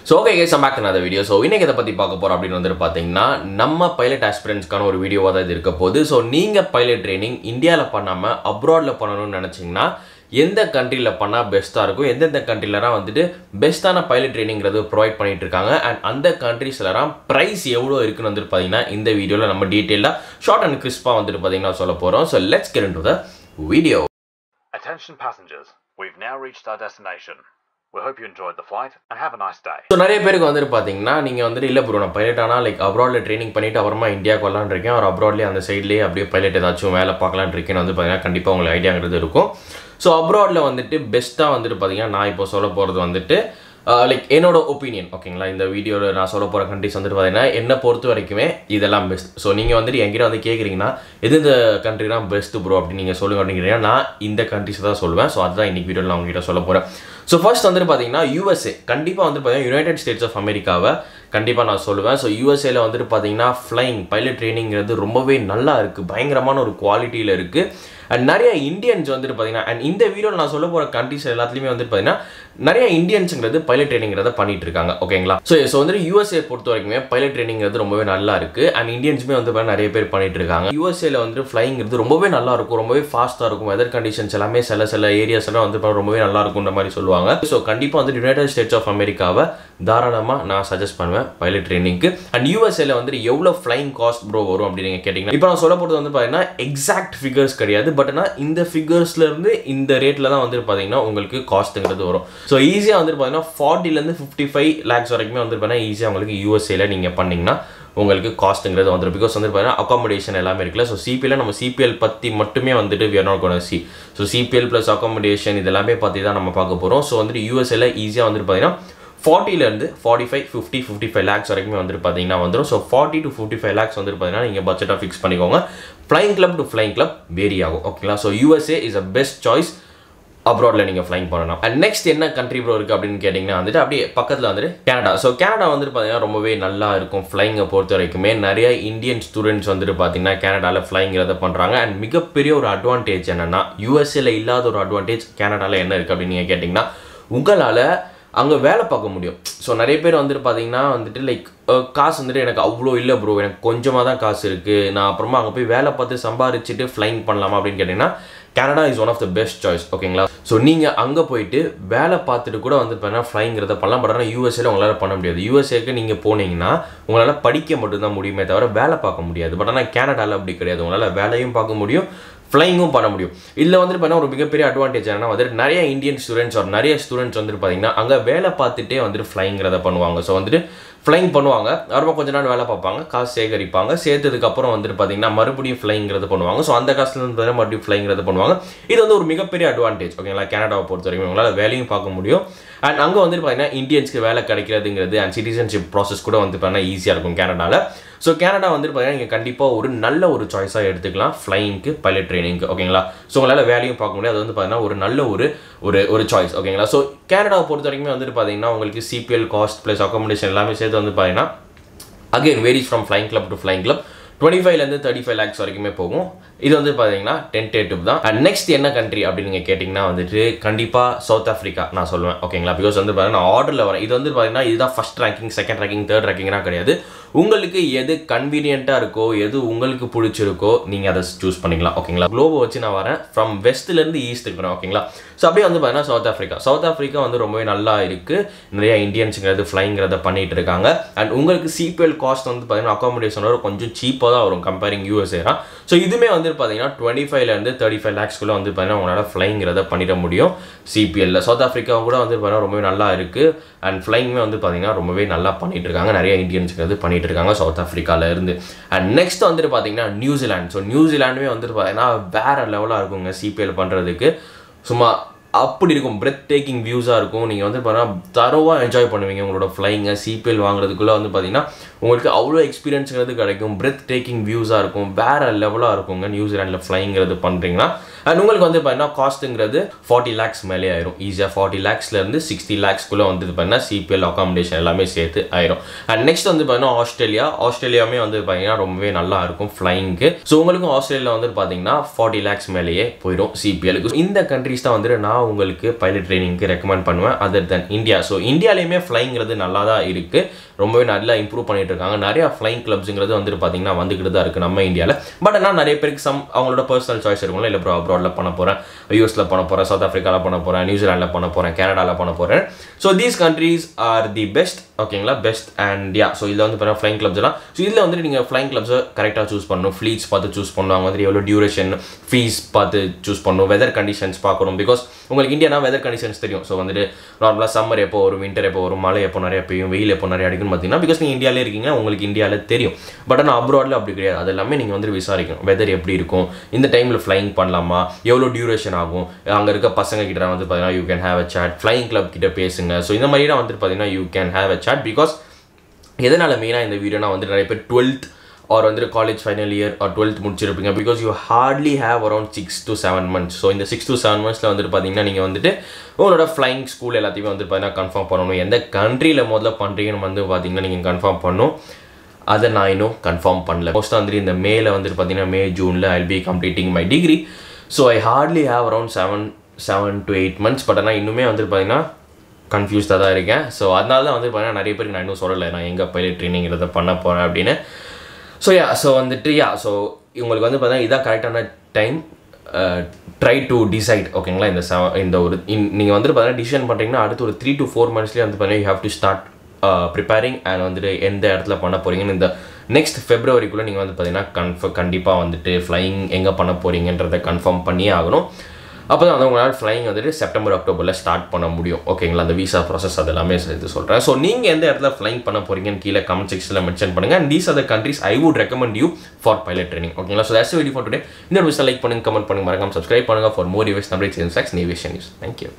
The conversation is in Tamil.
ஸோ ஓகே கேஸ் பேக் அந்த வீடியோ ஸோ இன்னைக்கு இதை பற்றி பார்க்க போகிறோம் அப்படின்னு வந்துட்டு பார்த்தீங்கன்னா நம்ம பைலட் ஆஸ்பிரன்ஸ்க்கான ஒரு வீடியோவாக தான் இது இருக்க போகுது ஸோ நீங்கள் பைலட் ட்ரைனிங் இந்தியாவில் பண்ணாமல் அப்ராடில் பண்ணணும்னு நினச்சிங்கன்னா எந்த கண்ட்ரியில் பண்ணால் பெஸ்ட்டாக இருக்கும் எந்தெந்த கண்ட்ரிலலாம் வந்துட்டு பெஸ்ட்டான பைலட் ட்ரைனிங்கிறது ப்ரொவைட் பண்ணிட்டு இருக்காங்க அண்ட் அந்த கண்ட்ரீஸ்லலாம் ப்ரைஸ் எவ்வளோ இருக்குன்னு வந்துட்டு பார்த்தீங்கன்னா இந்த வீடியோவில் நம்ம டீட்டெயிலாக ஷார்ட் அண்ட் கிறிஸ்பாக வந்துட்டு பார்த்தீங்கன்னா சொல்ல போகிறோம் so let's get to the video Attention passengers, we've now reached our destination. We hope you enjoyed the flight and have a nice day. So நிறைய பேருக்கு வந்துட்டு பார்த்தீங்கன்னா நீங்கள் வந்துட்டு இல்லை ப்ரோ நான் பைலட் ஆனால் லைக் அப்ராடில் ட்ரைனிங் பண்ணிட்டு அப்புறமா இந்தியாவுக்கு வரலான்னு இருக்கேன் ஒரு அப்ராட்லேயே அந்த சைட்லேயே அப்படியே பைலட் ஏதாச்சும் வேலை பார்க்கலான்னு இருக்கேன்னு வந்து பார்த்தீங்கன்னா கண்டிப்பாக உங்களுக்கு ஐடியாங்கிறது இருக்கும் ஸோ அப்ராடில் வந்துட்டு பெஸ்ட்டாக வந்துட்டு பார்த்தீங்கன்னா நான் இப்போ சொல்ல போகிறது வந்துட்டு லைக் என்னோட ஒப்பீனியன் ஓகேங்களா இந்த வீடியோவில் நான் சொல்ல போகிற கண்ட்ரிஸ் வந்துட்டு பார்த்தீங்கன்னா என்னை பொறுத்த வரைக்குமே இதெல்லாம் பெஸ்ட் ஸோ நீங்கள் வந்துட்டு என்கிட்ட வந்து கேட்குறீங்கன்னா எது இந்த கண்ட்ரி தான் பெஸ்ட் ப்ரோ அப்படின்னு நீங்கள் சொல்லுங்க அப்படிங்கிறீங்கன்னா நான் இந்த கண்ட்ரிஸ் தான் சொல்லுவேன் ஸோ அதுதான் இன்னைக்கு வீடியோவில் நான் உங்ககிட்ட சொல்ல போகிறேன் ஸோ ஃபர்ஸ்ட் வந்துட்டு பார்த்தீங்கன்னா யூஎஸ்ஏ கண்டிப்பாக வந்து பார்த்தீங்கன்னா யுனைடெட் ஸ்டேட்ஸ் ஆஃப் அமெரிக்காவை கண்டிப்பாக நான் சொல்லுவேன் ஸோ யூஎஸ்ஏல வந்துட்டு பார்த்தீங்கன்னா ஃப்ளைங் பைலட் ட்ரைனிங்கிறது ரொம்பவே நல்லா இருக்குது பயங்கரமான ஒரு குவாலிட்டியில் இருக்குது அண்ட் நிறைய இந்தியன்ஸ் வந்துட்டு பார்த்தீங்கன்னா அண்ட் இந்த வீடியோவில் நான் சொல்ல போகிற கண்ட்ரிஸ் எல்லாத்துலேயுமே வந்துட்டு பார்த்தீங்கன்னா நிறைய இந்தியன்ஸுங்கிறது பைலட் ட்ரைனிங்கிறத பண்ணிட்டு இருக்காங்க ஓகேங்களா ஸோ ஸோ வந்துட்டு யூஎஸ்ஏ பொறுத்த வரைக்குமே பைலட் ட்ரைனிங்கிறது ரொம்பவே நல்லா இருக்குது அண்ட் இந்தியன்ஸுமே வந்து பார்த்தீங்கன்னா நிறைய பேர் பண்ணிட்டு இருக்காங்க யூஎஸ்ஏல வந்துட்டு ஃப்ளைங்கிறது ரொம்பவே நல்லா இருக்கும் ரொம்பவே ஃபாஸ்ட்டாக இருக்கும் வெதர் கண்டிஷன்ஸ் எல்லாமே சில சில ஏரியாஸ் எல்லாம் வந்து பார்த்தா ரொம்பவே நல்லா இருக்கும்ன்ற மாதிரி சொல்லுவாங்க ஸோ கண்டிப்பாக வந்து யுனைடெட் ஸ்டேட்ஸ் ஆஃப் அமெரிக்காவை தாராளமாக நான் சஜஸ்ட் பண்ணுவேன் பைலட் ட்ரைனிங்க்கு அண்ட் யூஎஸ்ஏல வந்துட்டு எவ்வளோ ஃப்ளைங் காஸ்ட் ப்ரோ வரும் அப்படின்னு நீங்கள் கேட்டிங்கன்னா இப்போ நான் சொல்ல போகிறது வந்து பார்த்தீங்கன்னா எக்ஸாக்ட் ஃபிகர்ஸ் கிடையாது பட் ஆனால் இந்த ஃபிகர்ஸ்ல இருந்து இந்த ரேட்டில் தான் வந்துட்டு பார்த்தீங்கன்னா உங்களுக்கு காஸ்ட்டுங்கிறது வரும் ஸோ ஈஸியாக வந்துட்டு பார்த்தீங்கன்னா ஃபார்ட்டிலேருந்து ஃபிஃப்டி ஃபைவ் லேக்ஸ் வரைக்குமே வந்துட்டு பார்த்தீங்கன்னா ஈஸியாக உங்களுக்கு யூஎஸ்ஏல நீங்கள் பண்ணிங்கன்னா உங்களுக்கு காஸ்ட்டுங்கிறது வந்துடும் பிகாஸ் வந்து பார்த்தீங்கன்னா அகாமடேஷன் எல்லாமே இருக்குல்ல ஸோ சிபிஎல் நம்ம சிபிஎல் பற்றி மட்டுமே வந்துட்டு we are not going to see so CPL plus accommodation இது எல்லாமே பற்றி தான் நம்ம பார்க்க போகிறோம் ஸோ வந்துட்டு யூஎஸ்ஏல ஈஸியாக வந்துட்டு பார்த்தீங்கன்னா ஃபார்ட்டிலேருந்து forty five fifty fifty five lakhs வரைக்குமே வந்துட்டு பார்த்தீங்கன்னா வந்துடும் so forty to fifty five lakhs வந்துட்டு பார்த்தீங்கன்னா நீங்கள் பட்ஜெட்டாக ஃபிக்ஸ் பண்ணிக்கோங்க flying club to flying club vary ஆகும் ஓகேங்களா so USA is a best choice அப்ராடில் நீங்கள் ஃப்ளைங் பண்ணணும் அண்ட் நெக்ஸ்ட் என்ன கண்ட்ரி ப்ரோ இருக்குது அப்படின்னு கேட்டிங்கன்னா வந்துட்டு அப்படியே பக்கத்தில் வந்துட்டு கனடா ஸோ கனடா வந்துட்டு பார்த்தீங்கன்னா ரொம்பவே நல்லா இருக்கும் ஃப்ளைங்கை பொறுத்த வரைக்குமே நிறைய இந்தியன் ஸ்டூடெண்ட்ஸ் வந்துட்டு பார்த்தீங்கன்னா கனடாவில் ஃப்ளைங்கிறத பண்ணுறாங்க அண்ட் மிகப்பெரிய ஒரு அட்வான்டேஜ் என்னென்னா யூஎஸ்ஏல இல்லாத ஒரு அட்வான்டேஜ் கனடாவில் என்ன இருக்குது அப்படின்னு நீங்கள் கேட்டிங்கன்னா உங்களால் அங்கே வேலை பார்க்க முடியும் ஸோ நிறைய பேர் வந்துட்டு பார்த்தீங்கன்னா வந்துட்டு லைக் காசு வந்துட்டு எனக்கு அவ்வளோ இல்லை ப்ரோ எனக்கு கொஞ்சமாக தான் காசு இருக்குது நான் அப்புறமா அங்கே போய் வேலை பார்த்து சம்பாரிச்சிட்டு ஃப்ளைங் பண்ணலாமா அப்படின்னு கேட்டிங்கன்னா Canada is one of the best choice ஓகேங்களா ஸோ நீங்கள் அங்கே போயிட்டு வேலை பார்த்துட்டு கூட வந்து பார்த்தீங்கன்னா ஃப்ளைங்கிறத பண்ணலாம் பட் ஆனால் யூஎஸ்ஏல உங்களால் பண்ண முடியாது யூஎஸ்ஏக்கு நீங்கள் போனீங்கன்னா உங்களால் படிக்க மட்டும்தான் முடியுமே தவிர வேலை பார்க்க முடியாது பட் ஆனால் கனடாவில் அப்படி கிடையாது உங்களால் வேலையும் பார்க்க முடியும் ஃப்ளைங்கும் பண்ண முடியும் இதில் வந்துட்டு பார்த்தீங்கன்னா ஒரு மிகப்பெரிய அட்வான்டேஜ் என்னன்னா வந்துட்டு நிறைய இந்தியன் ஸ்டூடெண்ட்ஸ் ஒரு நிறைய ஸ்டூடெண்ட்ஸ் வந்துட்டு பார்த்தீங்கன்னா அங்கே வேலை பார்த்துட்டே வந்துட்டு ஃப்ளைங்கிறத பண்ணுவாங்க ஸோ வந்துட்டு ஃப்ளைங் பண்ணுவாங்க அப்புறமா கொஞ்ச நாள் வேலை பார்ப்பாங்க காசு சேகரிப்பாங்க சேர்த்ததுக்கப்புறம் வந்துட்டு பார்த்தீங்கன்னா மறுபடியும் ஃப்ளைங்கிறது பண்ணுவாங்க ஸோ அந்த காசுல இருந்து பார்த்தீங்கன்னா மறுபடியும் ஃப்ளைங்கிறது பண்ணுவாங்க இது வந்து ஒரு மிகப்பெரிய அட்வான்டேஜ் ஓகேங்களா கனடாவை பொறுத்த வரைக்கும் உங்களால் வேலையும் பார்க்க முடியும் அண்ட் அங்கே வந்துட்டு பார்த்தீங்கன்னா இந்தியன்ஸ்க்கு வேலை கிடைக்கிறதுங்கிறது அண்ட் சிட்டிசன்ஷிப் ப்ராசஸ் கூட வந்து பார்த்தீங்கன்னா ஈஸியாக இருக்கும் கனடாவில் ஸோ கனடா வந்துட்டு பார்த்தீங்கன்னா நீங்கள் கண்டிப்பாக ஒரு நல்ல ஒரு சாய்ஸாக எடுத்துக்கலாம் ஃப்ளைங்க்கு பைலட் ட்ரைனிங்க்கு ஓகேங்களா ஸோ உங்களால் வேலையும் பார்க்க முடியும் அது வந்து பார்த்தீங்கன்னா ஒரு நல்ல ஒரு ஒரு ஒரு சாய்ஸ் ஓகேங்களா ஸோ கனடாவை பொறுத்த வரைக்குமே வந்துட்டு பார்த்தீங்கன்னா உங்களுக்கு சிபிஎல் காஸ்ட் ப்ளஸ் அகாமடேஷன் எல்லாமே சேர்த்து வந்து பார்த்தீங்கன்னா again varies from flying club to flying club twenty ஃபைவ்லேருந்து தேர்ட்டி ஃபைவ் லேக்ஸ் வரைக்குமே போகும் இது வந்து பார்த்தீங்கன்னா டென்டேட்டிவ் தான் அண்ட் நெக்ஸ்ட் என்ன கண்ட்ரி அப்படின்னு நீங்கள் கேட்டிங்கன்னா வந்துட்டு கண்டிப்பாக சவுத் ஆஃப்ரிக்கா நான் சொல்லுவேன் ஓகேங்களா பிகாஸ் வந்து பார்த்தீங்கன்னா நான் ஆர்டரில் வரேன் இது வந்து பார்த்தீங்கன்னா இதுதான் first ranking second ranking third ரேங்கிங்னா கிடையாது உங்களுக்கு எது கன்வீனியண்ட்டாக இருக்கோ எது உங்களுக்கு பிடிச்சிருக்கோ நீங்கள் அதை சூஸ் பண்ணிக்கலாம் ஓகேங்களா குளோபை வச்சு நான் வரேன் ஃப்ரம் வெஸ்ட்லேருந்து ஈஸ்ட்டுக்கு வரேன் ஓகேங்களா ஸோ அப்படியே வந்து பார்த்தீங்கன்னா சவுத் ஆஃப்ரிக்கா சவுத் ஆஃப்ரிக்கா வந்து ரொம்பவே நல்லா இருக்குது நிறைய இந்தியன்ஸுங்கிறது ஃப்ளைங்கிறத பண்ணிட்டு இருக்காங்க அண்ட் உங்களுக்கு சிபிஎல் காஸ்ட் வந்து பார்த்தீங்கன்னா அகாமடேஷனோட கொஞ்சம் சீப்பாக தான் வரும் கம்பேரிங் யூஎஸ்ஏரா ஸோ இதுவுமே வந்து பார்த்தீங்கன்னா டுவெண்ட்டி ஃபைவ்லேருந்து தேர்ட்டி ஃபைவ் லேக்ஸ்க்குள்ளே வந்து பார்த்தீங்கன்னா உங்களால் ஃப்ளைங்கிறத பண்ணிட முடியும் சிபிஎல்ல சவுத் ஆஃப்ரிக்கா கூட வந்து பார்த்தீங்கன்னா ரொம்பவே நல்லா இருக்குது அண்ட் ஃப்ளைங்குமே வந்து பார்த்தீங்கன்னா ரொம்பவே நல்லா பண்ணிட்டு இருக்காங்க நிறைய இந்தியன்ஸுங்கிறது பண்ணிட்டு இருக்காங்க சவுத் ஆஃப்ரிக்கால இருந்து அண்ட் நெக்ஸ்ட் வந்துட்டு பார்த்தீங்கன்னா நியூசிலாந்து ஸோ நியூசிலாண்டுமே வந்துட்டு பார்த்தீங்கன்னா வேற லெவலாக இருக்குங்க சிபிஎல் பண்ணுறதுக்கு சும்மா அப்படி இருக்கும் பிரெத் டேக்கிங் வியூஸாக இருக்கும் நீங்கள் வந்து பார்த்தீங்கன்னா தரவாக என்ஜாய் பண்ணுவீங்க உங்களோட ஃப்ளைங்கை சிபிஎல் வாங்குறதுக்குள்ளே வந்து பார்த்தீங்கன்னா உங்களுக்கு அவ்வளோ எக்ஸ்பீரியன்ஸுங்கிறது கிடைக்கும் பிரெத் டேக்கிங் வியூஸாக இருக்கும் வேற லெவலாக இருக்குங்க நியூசிலாண்டில் ஃப்ளைங்கிறது பண்ணுறீங்கன்னா அண்ட் உங்களுக்கு வந்து பார்த்தீங்கன்னா காஸ்ட்டுங்கிறது ஃபார்ட்டி லேக்ஸ் மேலே ஆயிரும் ஈஸியாக ஃபார்ட்டி லேக்ஸ்லேருந்து சிக்ஸ்டி லேக்ஸ்க்குள்ளே வந்து பார்த்தீங்கன்னா சிபிஎல் அகாமடேஷன் எல்லாமே சேர்த்து ஆயிரும் அண்ட் நெக்ஸ்ட் வந்து பார்த்தீங்கன்னா ஆஸ்திரேலியா ஆஸ்திரேலியாவுமே வந்து பார்த்தீங்கன்னா ரொம்பவே நல்லா இருக்கும் ஃப்ளைங்க்கு ஸோ உங்களுக்கும் ஆஸ்திரேலியா வந்து பார்த்தீங்கன்னா ஃபார்ட்டி லேக்ஸ் மேலேயே போயிடும் சிபிஎலுக்கு இந்த கண்ட்ரிஸ் தான் வந்துட்டு நான் நான் உங்களுக்கு பைலட் ட்ரைனிங்க்கு ரெக்கமெண்ட் பண்ணுவேன் அதர் தென் இந்தியா ஸோ இந்தியாலேயுமே ஃப்ளைங்கிறது நல்லா தான் இருக்குது ரொம்பவே நல்லா இம்ப்ரூவ் பண்ணிட்டு இருக்காங்க நிறைய ஃப்ளைங் கிளப்ஸுங்கிறது வந்துட்டு பார்த்தீங்கன்னா வந்துக்கிட்டு தான் இருக்குது நம்ம இந்தியாவில் பட் ஆனால் நிறைய பேருக்கு சம் அவங்களோட பர்சனல் சாய்ஸ் இருக்கும்ல இல்லை ப்ரோ அப்ராடில் பண்ண போகிறேன் யூஎஸில் பண்ண போகிறேன் சவுத் ஆஃப்ரிக்காவில் பண்ண போகிறேன் நியூசிலாண்டில் பண்ண போகிறேன் கனடாவில் பண்ண போகிறேன் so these countries are the best ஓகேங்களா பெஸ்ட் அண்ட் யா ஸோ இதில் வந்து பார்த்தீங்கன்னா ஃப்ளைங் கிளப்ஸ் எல்லாம் ஸோ இதில் வந்துட்டு நீங்கள் ஃப்ளைங் கிளப்ஸை கரெக்டாக சூஸ் பண்ணணும் ஃப்ளீட்ஸ் பார்த்து சூஸ் பண்ணணும் அவங்க வந்து எவ்வளோ டியூரேஷன் ஃபீஸ் பார்த்து சூஸ் பண்ணணும் வெதர் கண்டிஷன்ஸ் பார்க்கணும் பிகாஸ் உங்களுக்கு இந்தியானா வெதர் கண்டிஷன்ஸ் தெரியும் ஸோ வந்துட்டு நார்மலாக சம்மர் எப்போ வரும் வின்டர் எப்போ வரும் மழை எப்போ நிறைய பெய்யும் வெயில் எப்போ நிறைய அடிக்கும்னு பார்த்தீங்கன்னா பிகாஸ் நீங்கள் இந்தியாவிலே இருக்கீங்க உங்களுக்கு இந்தியாவில் தெரியும் பட் ஆனால் அப்ராடில் அப்படி கிடையாது அது எல்லாமே நீங்கள் வந்து விசாரிக்கணும் வெதர் எப்படி இருக்கும் இந்த டைமில் ஃப்ளைங் பண்ணலாமா எவ்வளோ டியூரேஷன் ஆகும் அங்கே இருக்க பசங்க கிட்ட வந்து பார்த்தீங்கன்னா you can have a chat flying club கிட்ட பேசுங்க ஸோ இந்த மாதிரிலாம் வந்துட்டு பார்த்தீங்கன்னா you can have a chat because எதனால் மெயினாக இந்த வீடியோனா வந்து நிறைய பேர் டுவெல்த் ஆர் வந்துட்டு college final year or twelfth முடிச்சிருப்பீங்க because you hardly have around six to seven months so இந்த சிக்ஸ் to செவன் மந்த்ஸில் வந்துட்டு பார்த்தீங்கன்னா நீங்கள் வந்துட்டு உங்களோட ஃப்ளைங் ஸ்கூல் எல்லாத்தையுமே வந்து பார்த்தீங்கன்னா கன்ஃபார்ம் பண்ணணும் எந்த கண்ட்ரியில் முதல்ல பண்ணுறீங்கன்னு வந்து பார்த்தீங்கன்னா நீங்கள் கன்ஃபார்ம் பண்ணணும் அதை நான் இன்னும் கன்ஃபார்ம் பண்ணல மோஸ்ட்டாக வந்துட்டு இந்த மேல வந்துட்டு பார்த்தீங்கன்னா மே ஜூனில் I'll be completing my degree so I hardly have around seven seven to eight months but ஆனால் இன்னுமே வந்துட்டு பார்த்தீங்கன்னா கன்ஃபியூஸ்டாக தான் இருக்கேன் ஸோ அதனால தான் வந்து பார்த்தீங்கன்னா நிறைய பேருக்கு நான் இன்னும் சொல்லலை நான் எங்கே பைலட் ட்ரைனிங்கிறத பண்ண போகிறேன் அப்படின்னு ஸோ யா ஸோ வந்துட்டு யா ஸோ உங்களுக்கு வந்து பார்த்தீங்கன்னா இதான் கரெக்டான டைம் ட்ரை டு டிசைட் ஓகேங்களா இந்த செவ இந்த ஒரு நீங்கள் வந்துட்டு பார்த்தீங்கன்னா டிசிஷன் பண்ணுறீங்கன்னா அடுத்து ஒரு த்ரீ டு ஃபோர் மந்த்ஸ்லேயே வந்து பார்த்தீங்கன்னா you have to start preparing and வந்துட்டு எந்த இடத்துல பண்ண போகிறீங்கன்னு இந்த நெக்ஸ்ட் ஃபெப்ரவரிக்குள்ளே நீங்கள் வந்து பார்த்தீங்கன்னா கன்ஃப கண்டிப்பாக வந்துட்டு ஃப்ளைங் எங்கே பண்ண போகிறீங்கன்றதை கன்ஃபார்ம் பண்ணியே ஆகணும் அப்போ தான் வந்து உங்களால் ஃப்ளைங் வந்துட்டு செப்டம்பர் அக்டோபரில் ஸ்டார்ட் பண்ண முடியும் ஓகேங்களா அந்த விசா ப்ராசஸ் அது எல்லாமே சேர்த்து சொல்கிறேன் ஸோ நீங்கள் எந்த இடத்துல ஃப்ளைங் பண்ண போகிறீங்கன்னு கீழே கமெண்ட் செக்ஷனில் மென்ஷன் பண்ணுங்கள் and these are the countries I would recommend you for pilot training ஓகேங்களா so that's video for today இன்னொரு விஷயம் லைக் பண்ணுங்க கமெண்ட் பண்ணுங்க மறக்காம சப்ஸ்கிரைப் பண்ணுங்க ஃபார் மோர் யூஸ் நம்மளே சேஞ்ச் சாக்ஸ் நேவியேஷன் நியூஸ் தேங்க்யூ